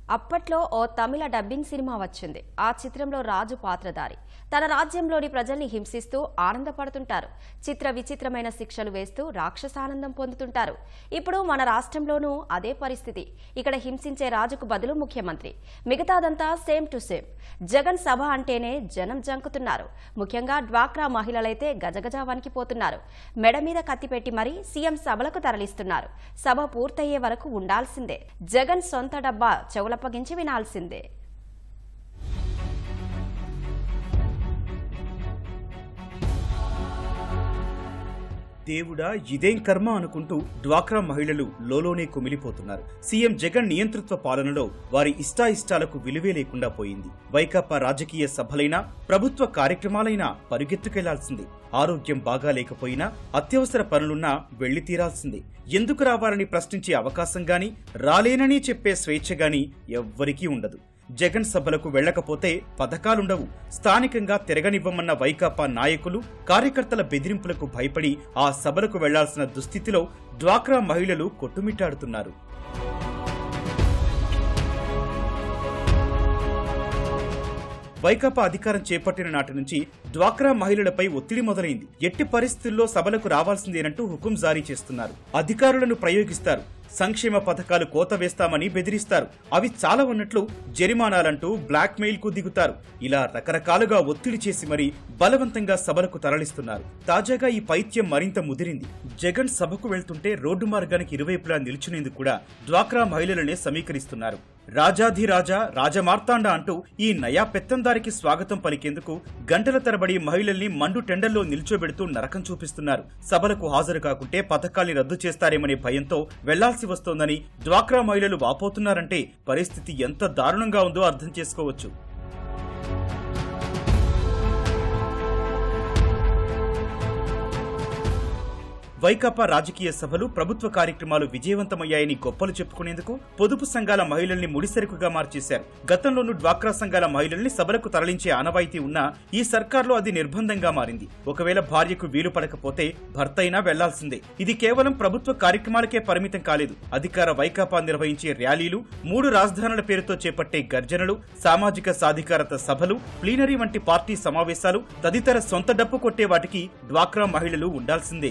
అప్పట్లో ఓ తమిళ dubbing cinema వచ్చింది ఆ చిత్రంలో రాజు పాత్రధారి తన రాజ్యంలోని ప్రజల్ని హింసిస్తూ ఆనందపడుతుంటారు చిత్ర విచిత్రమైన శిక్షలు వేస్తూ రాక్షసానందం పొందుతుంటారు ఇప్పుడు మన రాష్ట్రంలోనూ అదే పరిస్థితి ఇక్కడ హింసించే రాజుకు బదులు ముఖ్యమంత్రి మిగతాదంతా సేమ్ టు సేమ్ జగన్ సభ అంటేనే జనం జంకుతున్నారు ముఖ్యంగా డ్వాక్రా మహిళలైతే గజగజ వణికిపోతున్నారు మెడ మీద కత్తి పెట్టి మరీ సీఎం సభలకు తరలిస్తున్నారు సభ పూర్తయ్యే వరకు ఉండాల్సిందే జగన్ సొంత డబ్బా చెవులప్పగించి వినాల్సిందే దేవుడా ఇదేం కర్మ అనుకుంటూ డ్వాక్రా మహిళలు లోలోనే కుమిలిపోతున్నారు సీఎం జగన్ నియంతృత్వ పాలనలో వారి ఇష్టాయిష్టాలకు విలువే లేకుండా పోయింది వైకాపా రాజకీయ సభలైనా ప్రభుత్వ కార్యక్రమాలైనా పరుగెత్తుకెళ్లాల్సిందే ఆరోగ్యం బాగా లేకపోయినా అత్యవసర పనులున్నా వెళ్లి తీరాల్సిందే ఎందుకు రావాలని ప్రశ్నించే అవకాశం గాని రాలేనని చెప్పే స్వేచ్ఛ గాని ఎవ్వరికీ ఉండదు జగన్ సభలకు వెళ్లకపోతే పథకాలుండవు స్థానికంగా తిరగనివ్వమన్న వైకాపా నాయకులు కార్యకర్తల బెదిరింపులకు భయపడి ఆ సభలకు వెళ్లాల్సిన దుస్థితిలో డ్వాక్రా మహిళలు కొట్టుమిట్టాడుతున్నారు వైకాపా అధికారం చేపట్టిన నాటి నుంచి డ్వాక్రా మహిళలపై ఒత్తిడి మొదలైంది ఎట్టి పరిస్థితుల్లో సభలకు రావాల్సిందేనంటూ హుకుం జారీ చేస్తున్నారు అధికారులను ప్రయోగిస్తారు సంక్షేమ పథకాలు కోత వేస్తామని బెదిరిస్తారు అవి చాలా ఉన్నట్లు జరిమానాలంటూ బ్లాక్ మెయిల్ కు దిగుతారు ఇలా రకరకాలుగా ఒత్తిడి చేసి మరీ బలవంతంగా సభలకు తరలిస్తున్నారు తాజాగా ఈ పైత్యం మరింత ముదిరింది జగన్ సభకు వెళ్తుంటే రోడ్డు మార్గానికి ఇరువైపులా నిల్చునేందుకు కూడా డ్వాక్రా మహిళలనే సమీకరిస్తున్నారు రాజాధిరాజా రాజమార్తాండ అంటూ ఈ నయా పెత్తందారికి స్వాగతం పలికేందుకు గంటల తరబడి మహిళల్ని మండు టెండర్లో నిల్చోబెడుతూ నరకం చూపిస్తున్నారు సభలకు హాజరు కాకుంటే పథకాల్ని రద్దు చేస్తారేమనే భయంతో వెళ్లాల్సి వస్తోందని డ్వాక్రా మహిళలు వాపోతున్నారంటే పరిస్థితి ఎంత దారుణంగా ఉందో అర్థం చేసుకోవచ్చు వైకాపా రాజకీయ సభలు ప్రభుత్వ కార్యక్రమాలు విజయవంతమయ్యాయని గొప్పలు చెప్పుకునేందుకు పొదుపు సంఘాల మహిళల్ని ముడిసరుకుగా మార్చేశారు గతంలోనూ డ్వాక్రా సంఘాల మహిళల్ని సభలకు తరలించే ఆనవాయితీ ఉన్నా ఈ సర్కార్లో అది నిర్బంధంగా మారింది ఒకవేళ భార్యకు వీలు పడకపోతే భర్త అయినా వెళ్లాల్సిందే ఇది కేవలం ప్రభుత్వ కార్యక్రమాలకే పరిమితం కాలేదు అధికార వైకాపా నిర్వహించే ర్యాలీలు మూడు రాజధానుల పేరుతో చేపట్టే గర్జనలు సామాజిక సాధికారత సభలు ప్లీనరీ వంటి పార్టీ సమావేశాలు తదితర సొంత డప్పు కొట్టే వాటికి డ్వాక్రా మహిళలు ఉండాల్సిందే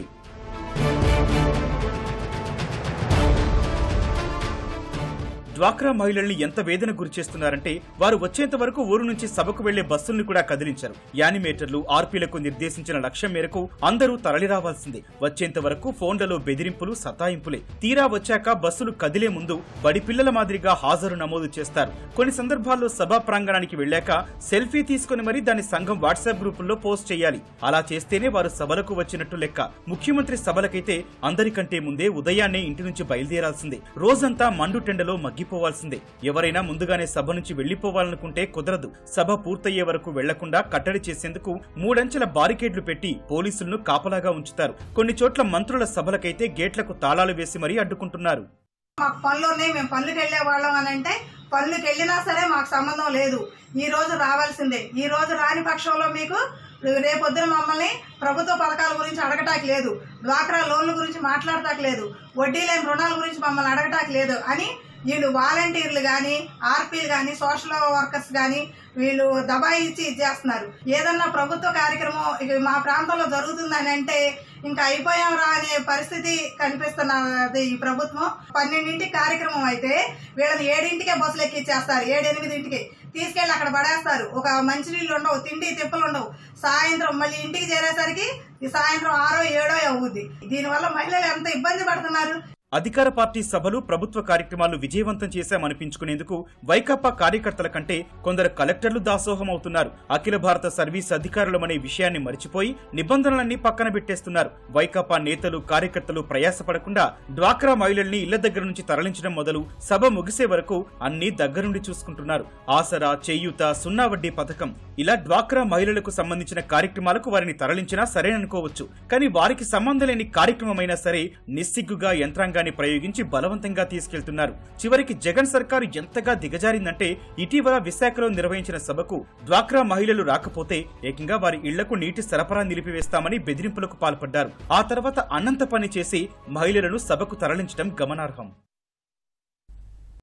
డ్వాక్రా మహిళల్ని ఎంత వేదన గురి చేస్తున్నారంటే వారు వచ్చేంత వరకు ఊరు నుంచి సభకు వెళ్లే బస్సుల్ని కూడా కదిలించారు యానిమేటర్లు ఆర్పీలకు నిర్దేశించిన లక్ష్యం మేరకు అందరూ తరలిరావాల్సిందే వచ్చేంత వరకు ఫోన్లలో బెదిరింపులు సతాయింపులే తీరా వచ్చాక బస్సులు కదిలే ముందు బడి పిల్లల మాదిరిగా హాజరు నమోదు చేస్తారు కొన్ని సందర్భాల్లో సభా ప్రాంగణానికి వెళ్లాక సెల్ఫీ తీసుకుని మరీ దాని సంఘం వాట్సాప్ గ్రూపుల్లో పోస్ట్ చేయాలి అలా చేస్తేనే వారు సభలకు వచ్చినట్టు లెక్క ముఖ్యమంత్రి సభలకైతే అందరికంటే ముందే ఉదయాన్నే ఇంటి నుంచి బయలుదేరాల్సిందే రోజంతా మండు టెండలో మగ్గిపోవాల్సిందే ఎవరైనా ముందుగానే సభ నుంచి వెళ్లిపోవాలనుకుంటే కుదరదు సభ పూర్తయ్యే వరకు వెళ్లకుండా కట్టడి చేసేందుకు మూడంచెల బారికేడ్లు పెట్టి పోలీసులను కాపలాగా ఉంచుతారు కొన్ని చోట్ల మంత్రుల సభలకైతే గేట్లకు తాళాలు వేసి మరీ అడ్డుకుంటున్నారు మాకు పనులు ఉన్నాయి మేము పనులకు వెళ్ళే వాళ్ళం అని అంటే పనులకు వెళ్ళినా సరే మాకు సంబంధం లేదు ఈ రోజు రావాల్సిందే ఈ రోజు రాని పక్షంలో మీకు రేపొద్దున మమ్మల్ని ప్రభుత్వ పథకాల గురించి అడగటానికి లేదు డ్వాక్రా లోన్ల గురించి మాట్లాడటానికి లేదు వడ్డీ లేని రుణాల గురించి మమ్మల్ని అడగటానికి లేదు అని వీళ్ళు వాలంటీర్లు కానీ ఆర్పీలు కానీ సోషల్ వర్కర్స్ కానీ వీళ్ళు దబాయించి ఇచ్చేస్తున్నారు ఏదన్నా ప్రభుత్వ కార్యక్రమం ఇక మా ప్రాంతంలో జరుగుతుందని అంటే ఇంకా అయిపోయాం రా అనే పరిస్థితి కనిపిస్తున్నది ఈ ప్రభుత్వం పన్నెండింటికి కార్యక్రమం అయితే వీళ్ళని ఏడింటికే బస్సులు ఎక్కిచ్చేస్తారు ఏడెనిమిదింటికి తీసుకెళ్లి అక్కడ పడేస్తారు ఒక మంచినీళ్ళు ఉండవు తిండి తిప్పలు ఉండవు సాయంత్రం మళ్ళీ ఇంటికి చేరేసరికి ఈ సాయంత్రం ఆరో ఏడో అవుద్ది దీనివల్ల మహిళలు ఎంత ఇబ్బంది పడుతున్నారు అధికార పార్టీ సభలు ప్రభుత్వ కార్యక్రమాలు విజయవంతం చేశామనిపించుకునేందుకు వైకాపా కార్యకర్తల కంటే కొందరు కలెక్టర్లు దాసోహం అవుతున్నారు అఖిల భారత సర్వీస్ అధికారులమనే విషయాన్ని మరిచిపోయి నిబంధనలన్నీ పక్కన పెట్టేస్తున్నారు వైకాపా నేతలు కార్యకర్తలు ప్రయాసపడకుండా డ్వాక్రా మహిళల్ని ఇళ్ల దగ్గర నుంచి తరలించడం మొదలు సభ ముగిసే వరకు అన్ని దగ్గరుండి చూసుకుంటున్నారు ఆసరా చేయూత సున్నా వడ్డీ పథకం ఇలా డ్వాక్రా మహిళలకు సంబంధించిన కార్యక్రమాలకు వారిని తరలించినా సరేననుకోవచ్చు కానీ వారికి సంబంధం లేని కార్యక్రమమైనా సరే నిస్సిగ్గుగా యంత్రాంగ యంత్రాంగాన్ని ప్రయోగించి బలవంతంగా తీసుకెళ్తున్నారు చివరికి జగన్ సర్కారు ఎంతగా దిగజారిందంటే ఇటీవల విశాఖలో నిర్వహించిన సభకు డ్వాక్రా మహిళలు రాకపోతే ఏకంగా వారి ఇళ్లకు నీటి సరఫరా నిలిపివేస్తామని బెదిరింపులకు పాల్పడ్డారు ఆ తర్వాత అనంత పని చేసి మహిళలను సభకు తరలించడం గమనార్హం